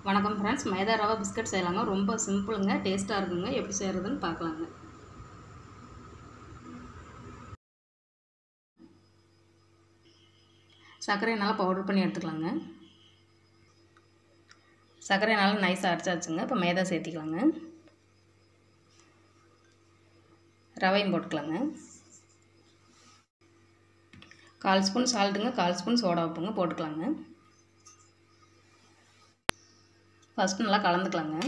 வணக்கம் ஃப்ரெண்ட்ஸ் மைதா ரவா பிஸ்கட் செய்யலாங்க ரொம்ப சிம்பிளுங்க டேஸ்ட்டாக இருக்குங்க எப்படி செய்கிறதுன்னு பார்க்கலாங்க சர்க்கரையை நல்லா பவுடர் பண்ணி எடுத்துக்கலாங்க சர்க்கரை நல்லா நைஸாக அரைச்சாச்சுங்க இப்போ மைதா சேர்த்திக்கலாங்க ரவையும் போட்டுக்கலாங்க கால் ஸ்பூன் சால்ட்டுங்க கால் ஸ்பூன் சோடா உப்புங்க போட்டுக்கலாங்க ஃபஸ்ட்டு நல்லா கலந்துக்கலாங்க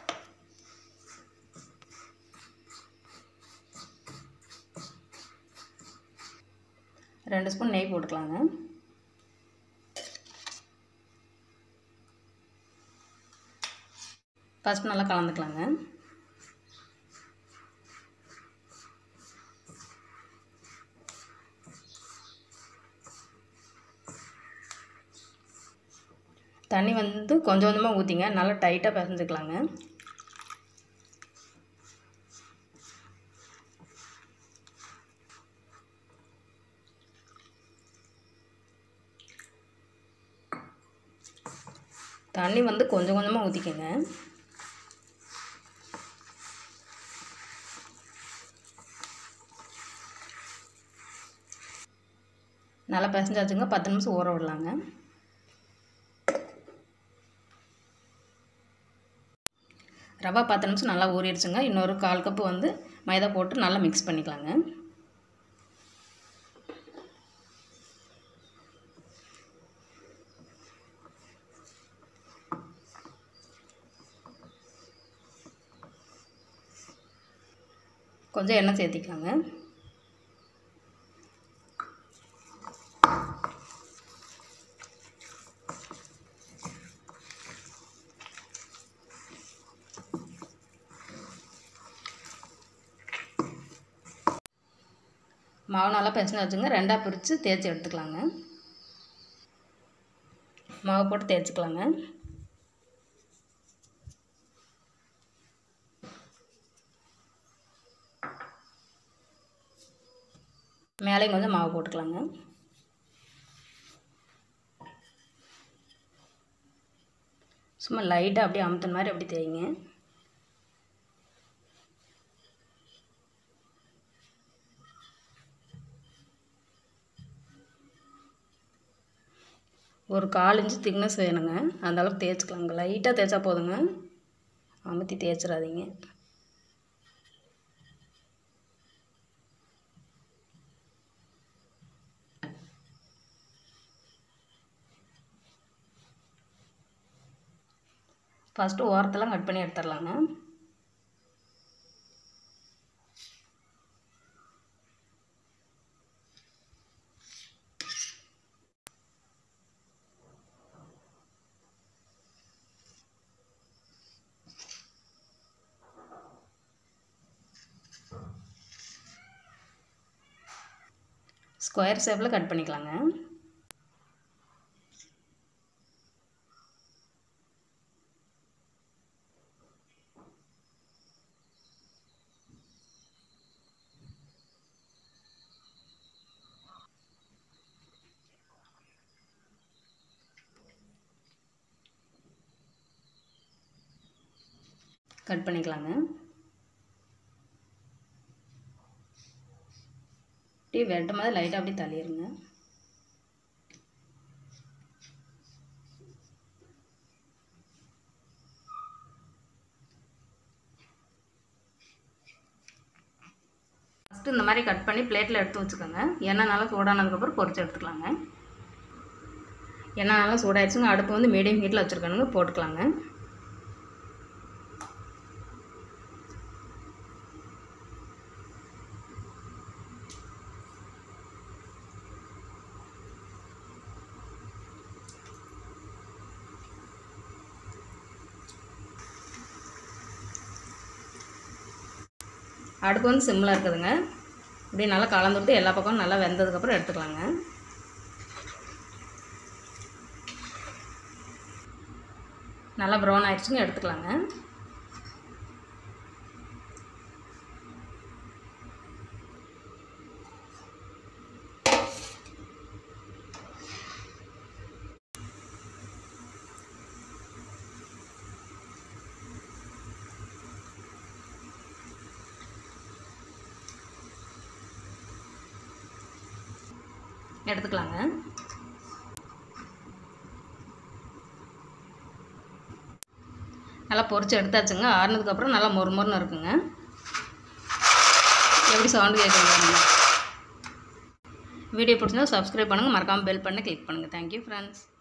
ரெண்டு ஸ்பூன் நெய் போட்டுக்கலாங்க ஃபஸ்ட்டு நல்லா கலந்துக்கலாங்க தண்ணி வந்து கொஞ்சம் கொஞ்சமாக ஊற்றிங்க நல்லா டைட்டாக பிசைஞ்சுக்கலாங்க தண்ணி வந்து கொஞ்சம் கொஞ்சமாக ஊற்றிக்கங்க நல்லா பிசைஞ்சாச்சுங்க பத்து நிமிஷம் ஊற விடலாங்க ரவா பத்து நிமிஷம் நல்லா ஊறிடுச்சுங்க இன்னொரு கால் கப்பு வந்து மைதா போட்டு நல்லா மிக்ஸ் பண்ணிக்கலாங்க கொஞ்சம் எண்ணெய் சேர்த்திக்கலாங்க மாவு நல்லா பிசைஞ்சு வச்சுங்க ரெண்டாக பிரித்து தேய்ச்சி எடுத்துக்கலாங்க மாவு போட்டு தேய்ச்சிக்கலாங்க மேலேயும் கொஞ்சம் மாவு போட்டுக்கலாங்க சும்மா லைட்டாக அப்படியே அமுத்துன மாதிரி அப்படி தேய்ங்க ஒரு கால் இன்ச்சு திக்னஸ் வேணுங்க அந்த அளவுக்கு தேய்ச்சிக்கலாங்க லைட்டாக தேய்ச்சா போதுங்க அமுத்தி தேய்ச்சிடாதீங்க ஃபஸ்ட்டு ஓரத்தெல்லாம் கட் பண்ணி எடுத்துடலாங்க ஸ்கொயர் ஷேப்பில் கட் பண்ணிக்கலாங்க கட் பண்ணிக்கலாங்க அப்படியே வெட்டும் போது லைட்டாக அப்படியே தள்ளிடுங்க ஃபஸ்ட்டு இந்த மாதிரி கட் பண்ணி பிளேட்டில் எடுத்து வச்சுக்கோங்க எண்ணெய் நல்லா சூடானதுக்கப்புறம் பொரிச்சு எடுத்துக்கலாங்க எண்ணெய் நல்லா சூடாயிடுச்சுங்க அடுப்பு வந்து மீடியம் ஹீட்டில் வச்சுருக்கணுங்க போட்டுக்கலாங்க அடுப்பு வந்து சிம்மில் இருக்குதுங்க இப்படி நல்லா கலந்து விட்டு எல்லா பக்கமும் நல்லா வெந்ததுக்கப்புறம் எடுத்துக்கலாங்க நல்லா ப்ரௌன் ஆயிடுச்சுங்க எடுத்துக்கலாங்க எடுத்துக்கலாங்க நல்லா பொரிச்சு எடுத்தாச்சுங்க ஆறுனதுக்கப்புறம் நல்லா மொறு மொறுன்னு இருக்குங்க எப்படி சவுண்டு கேட்குறது வீடியோ பிடிச்சிருந்தா சப்ஸ்கிரைப் பண்ணுங்கள் மறக்காமல் பெல் பண்ணி கிளிக் பண்ணுங்கள் தேங்க்யூ ஃப்ரெண்ட்ஸ்